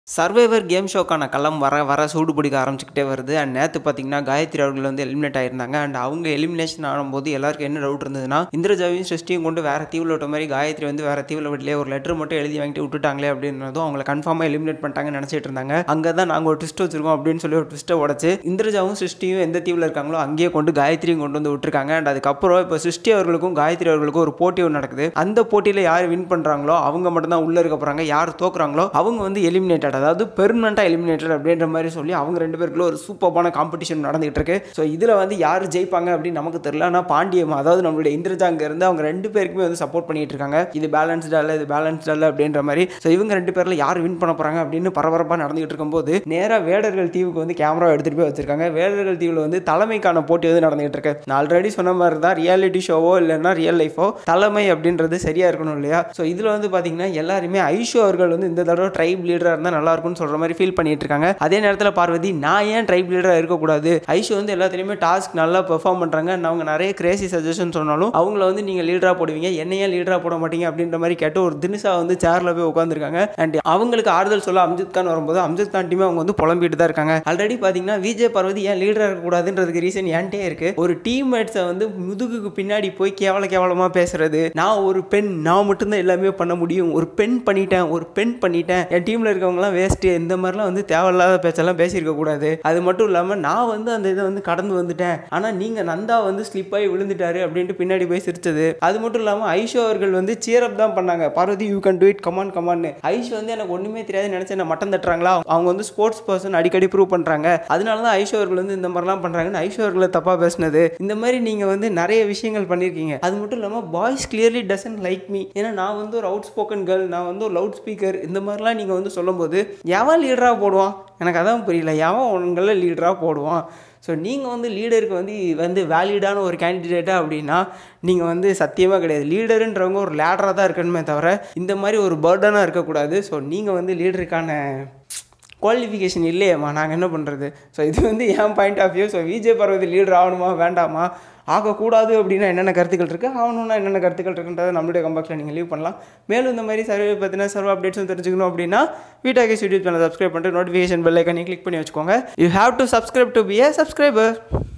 survivor game ஷோக்கான களம் வர வர சூடு பிடிக்க ஆரம்பிச்சுக்கிட்டே வருது அண்ட் நேற்று பார்த்தீங்கன்னா காயத்ரி அவர்கள் வந்து எலிமினேட் ஆயிருந்தாங்க அண்ட் அவங்க எலிமினேஷன் ஆகும்போது எல்லாருக்கும் என்ன டவுட் இருந்ததுன்னா இந்திரஜாவையும் சிருஷ்டியும் கொண்டு வேற தீவில் விட்ட மாதிரி காயத்ரி வந்து வேற தீவில் விடலையே ஒரு லெட்டர் மட்டும் எழுதி வாங்கிட்டு விட்டுட்டாங்களே அப்படின்றதும் அவங்களை கன்ஃபார்மாக எலிமினேட் பண்ணிட்டாங்கன்னு நினச்சிட்டு இருந்தாங்க அங்கே தான் நாங்கள் ஒரு ட்விஸ்ட் வச்சிருக்கோம் அப்படின்னு சொல்லி ஒரு ட்விஸ்ட்டை உடச்சு இந்திரஜாவும் சிருஷ்டியும் எந்த தீவில் இருக்காங்களோ அங்கேயே கொண்டு காயத்ரியும் கொண்டு வந்து விட்டுருக்காங்க அண்ட் அதுக்கப்புறம் இப்போ சிருஷ்டி அவர்களுக்கும் காயத்ரி அவர்களுக்கும் ஒரு போட்டி ஒன்று நடக்குது அந்த போட்டியில் யார் வின் பண்ணுறாங்களோ அவங்க மட்டும்தான் உள்ளே இருக்க போகிறாங்க யார் தோக்குறாங்களோ அவங்க வந்து எலிமினேட்டட் அதாவது பெர்மனெண்ட்டாக எலிமினேட்டட் அப்படின்ற மாதிரி சொல்லி அவங்க ரெண்டு பேருக்குள்ள ஒரு சூப்பரான காம்படிஷன் நடந்துகிட்டு இருக்கு ஸோ இதில் வந்து யார் ஜெயிப்பாங்க அப்படின்னு நமக்கு தெரியல ஆனால் பாண்டியம் அதாவது நம்மளுடைய இந்திரஜா அங்கே இருந்து அவங்க ரெண்டு பேருக்குமே வந்து சப்போர்ட் பண்ணிட்டு இருக்காங்க இது பேலன்ஸ்டா இல்லை இது பேலன்ஸ்டா இல்லை அப்படின்ற மாதிரி ஸோ இவங்க ரெண்டு பேரில் யார் வின் பண்ண போகிறாங்க அப்படின்னு பரபரப்பாக நடந்துகிட்டு இருக்கும்போது நேராக வேடர்கள் தீவுக்கு வந்து கேமரா எடுத்துகிட்டு போய் வச்சிருக்காங்க வேடர்கள் தீவில் வந்து தலைமைக்கான போட்டி வந்து நடந்துகிட்டு இருக்கு நான் ஆல்ரெடி சொன்ன மாதிரி தான் ரியாலிட்டி ஷோவோ இல்லைன்னா ரியல் லைஃபோ தலைமை அப்படின்றது சரியா இருக்கணும் இல்லையா ஸோ இதில் வந்து பார்த்தீங்கன்னா எல்லாருமே ஐஷு அவர்கள் வந்து இந்த தடவை ட்ரைப் லீடராக இருந்தால் நல்லா இருக்கும்னு சொல்கிற மாதிரி ஃபீல் பண்ணிட்டு இருக்காங்க அதே நேரத்தில் பார்வதி நான் ஏன் ட்ரைப் லீடராக இருக்கக்கூடாது ஐஷு வந்து எல்லாத்துலேயுமே டாஸ்க் நல்லா பெர்ஃபார்ம் பண்ணுறாங்க and அவங்க நிறைய கிரேசி சஜஷன் சொன்னாலும் அவங்கள வந்து நீங்கள் லீடராக போடுவீங்க என்ன ஏன் லீடராக போட மாட்டீங்க அப்படின்ற மாதிரி கேட்டு ஒரு தினுசா வந்து சேரில் போய் உட்காந்துருக்காங்க அண்ட் அவங்களுக்கு ஆறுதல் சொல்ல அம்ஜித் கான் வரும்போது அம்ஜித் கான் டீமே அவங்க வந்து புலம்பிட்டு தான் இருக்காங்க ஆல்ரெடி பார்த்தீங்கன்னா விஜய் பார்வதி ஏன் லீடராக இருக்கக்கூடாதுன்றதுக்கு ரீசன் ஏன்ட்டே இருக்கு ஒரு டீம்மேட்ஸை வந்து முதுகுக்கு பின்னாடி போய் கேவல கேவலமாக பேசுறது நான் ஒரு பெண் நான் மட்டும்தான் எல்லாமே பண்ண முடியும் ஒரு பெண் பண்ணிட்டேன் ஒரு பெண் பண்ணிட்டேன் என் டீமில் இருக்கவங்கலாம் வேஸ்ட்டு இந்த மாதிரிலாம் வந்து தேவையில்லாத பேச்செல்லாம் பேசியிருக்க கூடாது அது மட்டும் இல்லாமல் நான் வந்து அந்த இதை வந்து கடந்து வந்துட்டேன் ஆனால் நீங்கள் நந்தா வந்து ஸ்லிப் ஆகி விழுந்துட்டாரு அப்படின்ட்டு பின்னாடி போய் சிரிச்சது அது மட்டும் இல்லாமல் ஐஷோ அவர்கள் வந்து சீரப் தான் பண்ணாங்க Parvathi you can do it come on கமான்னு ஐஷோ வந்து எனக்கு ஒன்றுமே தெரியாது நினச்சி என்ன மட்டம் தட்டுறாங்களா அவங்க வந்து ஸ்போர்ட்ஸ் பர்சன் அடிக்கடி ப்ரூவ் பண்ணுறாங்க அதனால தான் ஐஷோ அவர்கள் வந்து இந்த மாதிரிலாம் பண்ணுறாங்கன்னு ஐஷோ அவர்களை தப்பாக பேசினது இந்த மாதிரி நீங்கள் வந்து நிறைய விஷயங்கள் பண்ணியிருக்கீங்க அது மட்டும் இல்லாமல் boys clearly doesn't like me ஏன்னா நான் வந்து ஒரு அவுட் ஸ்போக்கன் கேர்ள் நான் வந்து ஒரு லவுட் ஸ்பீக்கர் இந்த மாதிரிலாம் நீங்கள் வந்து சொல்லும்போது எவன் லீடராக போடுவான் எனக்கு அதான் புரியல எவன் உங்களை லீடராக போடுவான் ஸோ நீங்கள் வந்து லீடருக்கு வந்து வந்து வேலிடான ஒரு கேண்டிடேட்டா அப்படின்னா நீங்கள் வந்து சத்தியமாக கிடையாது லீடருன்றவங்க ஒரு லேடராக தான் இருக்கணுமே தவிர இந்த மாதிரி ஒரு பேர்டனாக இருக்கக்கூடாது ஸோ நீங்கள் வந்து லீடருக்கான குவாலிஃபிகேஷன் இல்லையேம்மா நாங்கள் என்ன பண்ணுறது ஸோ இது வந்து என் point of view so Vijay Parvathi leader ஆகணுமா வேண்டாமா ஆகக்கூடாது அப்படின்னா என்னென்ன கருத்துக்கள் இருக்குது ஆகணும்னா என்னென்ன கருத்துக்கள் இருக்குன்றதை நம்மளுடைய கம்பாக்ஸில் நீங்கள் லீவ் பண்ணலாம் மேலும் இந்த மாதிரி சர்வே பற்றின சர்வ அப்டேட்ஸும் தெரிஞ்சுக்கணும் அப்படின்னா வீட்டாகேஸ் யூடியூப் சேனல் சப்ஸ்கிரைப் பண்ணிட்டு நோட்டிஃபிகேஷன் பெல் ஐக்கனையும் கிளிக் பண்ணி வச்சுக்கோங்க you have to subscribe to be a subscriber